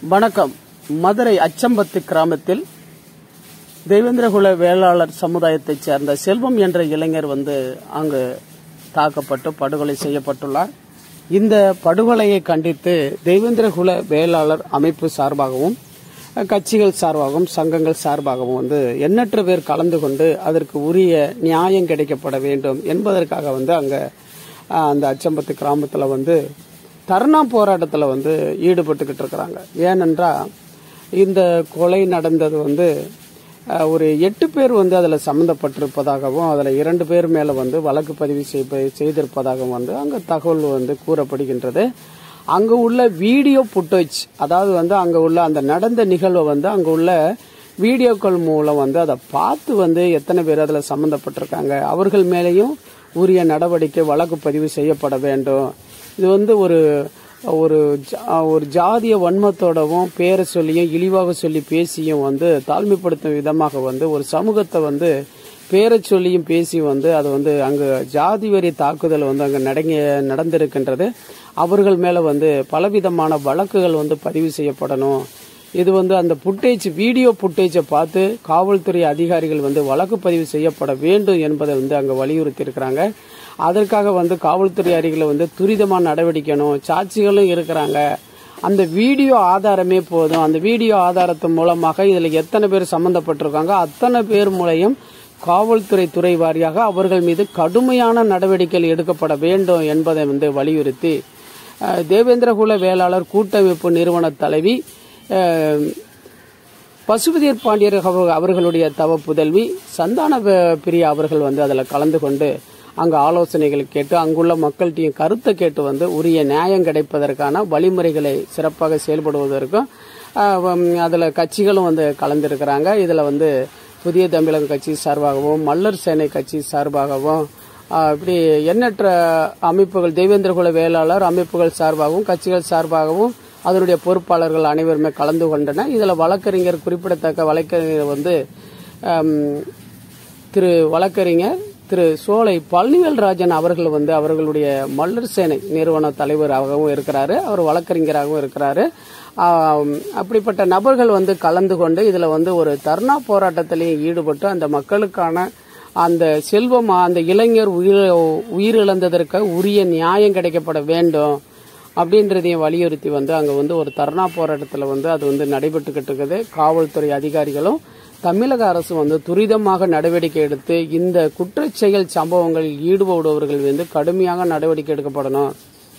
வணக்கம் மதுரை அச்சம்பத்து கிராமத்தில் தெய்வேந்திரகுல வேளாளர் சமுதாயத்தைச் சேர்ந்த செல்வம் என்ற இளைஞர் வந்து அங்கு தாக்கப்பட்டு படுகொலை செய்யப்பட்டுள்ளார் இந்த படுகொலையை கண்டித்து தெய்வேந்திரகுல வேளாளர் அமைப்பு சார்பாகவும் கட்சிகள் சார்பாகவும் சங்கங்கள் சார்பாகவும் வந்து எண்ணற்ற பேர் கலந்து கொண்டு அதற்கு உரிய நியாயம் கிடைக்கப்பட வேண்டும் என்பதற்காக வந்து அங்க அஹ், அந்த அச்சம்பத்து கிராமத்தில் வந்து தர்ணா போராட்டத்தில் வந்து ஈடுபட்டுக்கிட்டு இருக்கிறாங்க ஏனென்றால் இந்த கொலை நடந்தது வந்து அஹ், ஒரு எட்டு பேர் வந்து அதில் சம்மந்தப்பட்டிருப்பதாகவும் அதில் இரண்டு பேர் மேலே வந்து வழக்கு பதிவு செய்ப- செய்திருப்பதாகவும் வந்து அங்கே தகவல் வந்து கூறப்படுகின்றது அங்கே உள்ள வீடியோ புட்டேஜ் அதாவது வந்து அங்கே உள்ள அந்த நடந்த நிகழ்வை வந்து அங்கே உள்ள வீடியோக்கள் மூலம் வந்து அதை பார்த்து வந்து எத்தனை பேர் அதில் சம்மந்தப்பட்டிருக்காங்க அவர்கள் மேலேயும் உரிய நடவடிக்கை வழக்கு பதிவு செய்யப்பட வேண்டும் இது வந்து ஒரு ஒரு ஜா- ஒரு ஜாதிய வன்மத்தோடவும் பேரை சொல்லியும் இழிவாக சொல்லி பேசியும் வந்து தாழ்மைப்படுத்தும் விதமாக வந்து ஒரு சமூகத்தை வந்து பேரை சொல்லியும் பேசி வந்து அது வந்து அங்கு ஜாதி வரி தாக்குதல் வந்து அங்கு நடங்க நடந்திருக்கின்றது அவர்கள் மேல வந்து பலவிதமான வழக்குகள் வந்து பதிவு செய்யப்படணும் இது வந்து அந்த புட்டேஜ் வீடியோ புட்டேஜை பார்த்து காவல்துறை அதிகாரிகள் வந்து வழக்கு பதிவு செய்யப்பட வேண்டும் என்பதை வந்து அங்க வலியுறுத்தி இருக்கிறாங்க அதற்காக வந்து காவல்துறை அதிகாரிகள் வந்து துரிதமா நடவடிக்கணும் சாட்சிகளும் இருக்கிறாங்க அந்த வீடியோ ஆதாரமே போதும் அந்த வீடியோ ஆதாரத்தின் மூலமாக இதுல எத்தனை பேர் சம்பந்தப்பட்டிருக்காங்க அத்தனை பேர் மூலையும் காவல்துறை துறை வாரியாக அவர்கள் மீது கடுமையான நடவடிக்கைகள் எடுக்கப்பட வேண்டும் என்பதை வந்து வலியுறுத்தி அஹ், தேவேந்திரகுல வேளாளர் கூட்டமைப்பு நிறுவன தலைவி அஹ், பசுபதியர் பாண்டியர் அவ- அவர்களுடைய தவ புதல்வி சந்தான வ- பிரியா அவர்கள் வந்து அதில் கலந்து கொண்டு அங்கு ஆலோசனைகள் கேட்டு அங்குள்ள மக்கள்கிட்டையும் கருத்தை கேட்டு வந்து உரிய நியாயம் கிடைப்பதற்கான வழிமுறைகளை சிறப்பாக செயல்படுவதற்கும் அதில் கட்சிகளும் வந்து கலந்திருக்கிறாங்க இதில் வந்து புதிய தமிழகம் கட்சி சார்பாகவும் மல்லர் சேனை கட்சி சார்பாகவும் ஆஹ், இப்படி எண்ணற்ற அமைப்புகள் தெய்வேந்திரகுல வேளாளர் அமைப்புகள் சார்பாகவும் கட்சிகள் சார்பாகவும் அதனுடைய பொறுப்பாளர்கள் அனைவருமே கலந்து கொண்டனர் இதில் வழக்கறிஞர் குறிப்பிடத்தக்க வழக்கறிஞர் வந்து ஆம், திரு வழக்கறிஞர் திரு சோலை பழனிவேல் ராஜன் அவர்கள் வந்து அவர்களுடைய மல்லர் சேனை நிறுவன தலைவராகவும் இருக்கிறாரு அவர் வழக்கறிஞராகவும் இருக்கிறாரு ஆம், அப்படிப்பட்ட நபர்கள் வந்து கலந்து கொண்டு இதுல வந்து ஒரு தர்ணா போராட்டத்திலையும் ஈடுபட்டு அந்த மக்களுக்கான அந்த செல்வம் அந்த இளைஞர் உயிர் உயிரிழந்ததற்கு உரிய நியாயம் கிடைக்கப்பட வேண்டும் அப்படின்றதையும் வலியுறுத்தி வந்து அங்க வந்து ஒரு தர்ணா போராட்டத்தில் வந்து அது வந்து நடைபெற்றுக்கிட்டு இருக்குது காவல்துறை அதிகாரிகளும் தமிழக அரசு வந்து துரிதமாக நடவடிக்கை எடுத்து இந்த குற்றச் செயல் சம்பவங்களில் ஈடுபடுபவர்கள் வந்து கடுமையாக நடவடிக்கை எடுக்கப்படணும்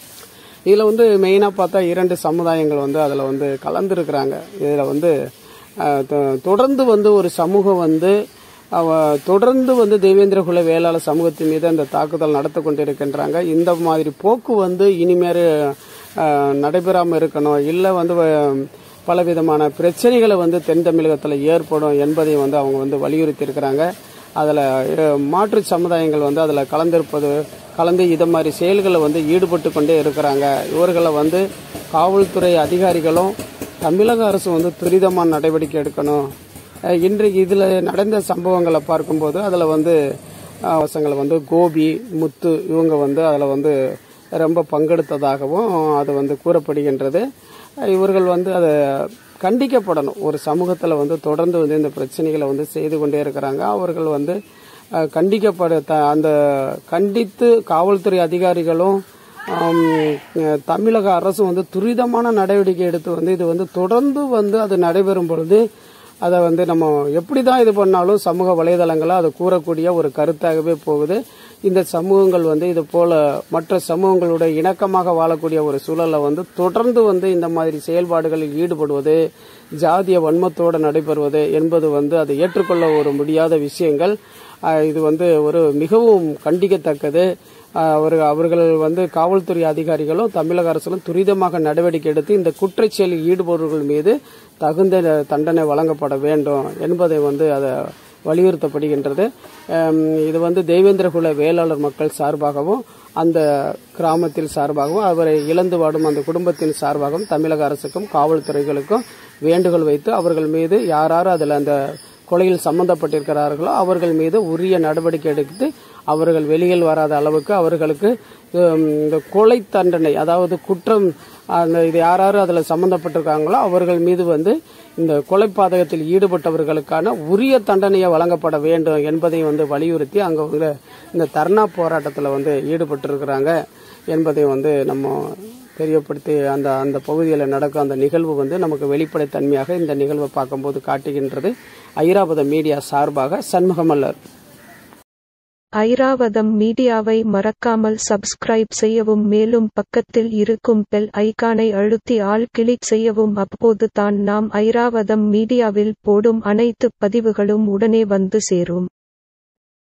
இதுல வந்து மெயினா பார்த்தா இரண்டு சமுதாயங்கள் வந்து அதுல வந்து கலந்துருக்கிறாங்க இதுல வந்து அஹ், தொ- தொடர்ந்து வந்து ஒரு சமூகம் வந்து அவ தொடர்ந்து வந்து தேவேந்திரகுல வேளாளர் சமூகத்தின் மீது அந்த தாக்குதல் நடத்தி கொண்டிருக்கின்றாங்க இந்த மாதிரி போக்கு வந்து இனிமேல் அஹ், நடைபெறாம இருக்கணும் இல்ல வந்து வ- பலவிதமான பிரச்சனைகளை வந்து தென் தமிழகத்தில் ஏற்படும் என்பதை வந்து அவங்க வந்து வலியுறுத்தி இருக்கிறாங்க அதில் மாற்று சமுதாயங்கள் வந்து அதில் கலந்திருப்பது கலந்து இது மாதிரி செயல்களை வந்து ஈடுபட்டு கொண்டே இருக்கிறாங்க இவர்களை வந்து காவல்துறை அதிகாரிகளும் தமிழக அரசு வந்து துரிதமான நடவடிக்கை எடுக்கணும் அஹ் இன்றைக்கு இதில் நடந்த சம்பவங்களை பார்க்கும்போது அதில் வந்து அஹ், பசங்களை வந்து கோபி முத்து இவங்க வந்து அதில் வந்து ரொம்ப பங்கெடுத்ததாகவும் அது வந்து கூறப்படுகின்றது அஹ் இவர்கள் வந்து அதை கண்டிக்கப்படணும் ஒரு சமூகத்தில் வந்து தொடர்ந்து வந்து இந்த பிரச்சனைகளை வந்து செய்து கொண்டே இருக்கிறாங்க அவர்கள் வந்து அஹ், கண்டிக்கப்பட த- அந்த கண்டித்து காவல்துறை அதிகாரிகளும் ஆம், அஹ், தமிழக அரசும் வந்து துரிதமான நடவடிக்கை எடுத்து வந்து இது வந்து தொடர்ந்து வந்து அது நடைபெறும் பொழுது அதை வந்து நம்ம எப்படி தான் இது பண்ணாலும் சமூக வலைதளங்களில் அது கூறக்கூடிய ஒரு கருத்தாகவே போகுது இந்த சமூகங்கள் வந்து இது போல மற்ற சமூகங்களோட இணக்கமாக வாழக்கூடிய ஒரு சூழலை வந்து தொடர்ந்து வந்து இந்த மாதிரி செயல்பாடுகளில் ஈடுபடுவது ஜாதிய வன்மத்தோடு நடைபெறுவது என்பது வந்து அது ஏற்றுக்கொள்ள ஒரு முடியாத விஷயங்கள் ஆஹ் இது வந்து ஒரு மிகவும் கண்டிக்கத்தக்கது ஆஹ் அவர் அவர்கள் வந்து காவல்துறை அதிகாரிகளும் தமிழக அரசும் துரிதமாக நடவடிக்கை எடுத்து இந்த குற்றச்செயலில் ஈடுபவர்கள் மீது தகுந்த தண்டனை வழங்கப்பட வேண்டும் என்பதை வந்து அதை வலியுறுத்தப்படுகின்றது ஆம், இது வந்து தெய்வேந்திரகுல வேளாளர் மக்கள் சார்பாகவும் அந்த கிராமத்தில் சார்பாகவும் அவரை இழந்து வாடும் அந்த குடும்பத்தின் சார்பாகவும் தமிழக அரசுக்கும் காவல்துறைகளுக்கும் வேண்டுகோள் வைத்து அவர்கள் மீது யார் யார் அதில் அந்த கொலையில் சம்பந்தப்பட்டிருக்கிறார்களோ அவர்கள் மீது உரிய நடவடிக்கை எடுத்து அவர்கள் வெளியில் வராத அளவுக்கு அவர்களுக்கு ஹம், இந்த கொலை தண்டனை அதாவது குற்றம் அந்த இது யார் யார் அதில் சம்பந்தப்பட்டிருக்காங்களோ அவர்கள் மீது வந்து இந்த கொலை பாதகத்தில் ஈடுபட்டவர்களுக்கான உரிய தண்டனையை வழங்கப்பட வேண்டும் என்பதை வந்து வலியுறுத்தி அங்கே வந்து இந்த தர்ணா போராட்டத்தில் வந்து ஈடுபட்டிருக்கிறாங்க என்பதை வந்து நம்ம தெரியப்படுத்தி அந்த அந்த பகுதியில் நடக்கும் அந்த நிகழ்வு வந்து நமக்கு வெளிப்படைத்தன்மையாக இந்த நிகழ்வை பார்க்கும்போது காட்டுகின்றது ஐராவத மீடியா சார்பாக சண்முகமல்லர் ஐராவதம் மீடியாவை மறக்காமல் சப்ஸ்கிரைப் செய்யவும் மேலும் பக்கத்தில் இருக்கும் பெல் ஐகானை அழுத்தி ஆல் கிளிக் செய்யவும் அப்போது தான் நாம் ஐராவதம் மீடியாவில் போடும் அனைத்து பதிவுகளும் உடனே வந்து சேரும்